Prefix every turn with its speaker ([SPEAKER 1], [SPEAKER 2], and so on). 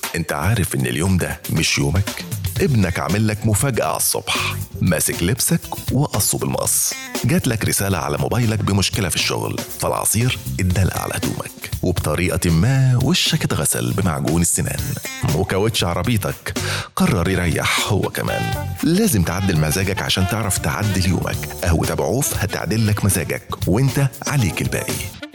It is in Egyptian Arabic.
[SPEAKER 1] انت عارف ان اليوم ده مش يومك ابنك عامل لك مفاجأة على الصبح ماسك لبسك وقصه بالمقص جات لك رسالة على موبايلك بمشكلة في الشغل فالعصير اتدلق على هدومك وبطريقة ما وشك اتغسل بمعجون السنان وكاوتش عربيتك قرر يريح هو كمان لازم تعدل مزاجك عشان تعرف تعدل يومك قهوة ابو عوف هتعدل لك مزاجك وانت عليك الباقي